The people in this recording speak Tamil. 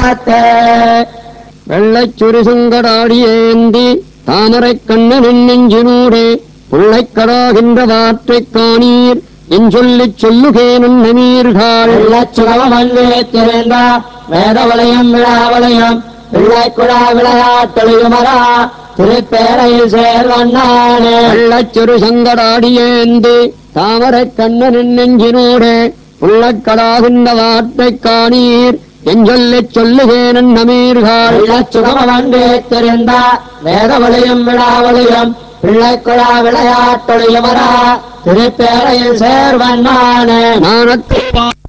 காத்தே வெள்ளைச் சுரிசுங்கடாடியேந்தி தாமரைக் கண்ணனின் நெஞ்சினூடே புள்ளைக்கடாகின்ற வாற்றைக் காணீர் என் சொல்லிச் சொல்லுகேனன் நமீர்கள் வெள்ளச்சுகம் வல்வேத்திருந்த வேதவளையம் விழாவளையம் பிள்ளைக்குழா விளையாட்டொழியுமரா திருப்பேரையில் சேர்வண்ணானே வெள்ளச் சுரிசங்கடாடியேந்தி தாமரைக் கண்ணனின் நெஞ்சினூடே புள்ளக்கடாகின்ற வாற்றைக் காணீர் என் சொல்லிச் சொல்லுகேனன் நமீர்கள் வெள்ளச்சுகம் வல்வேத்திருந்த வேதவளையம் விழாவளையம் பிள்ளைக்குழா விளையாட்டொழியுமரா திருப்பேரையில் சேர்வண்ணானே நாணத்தை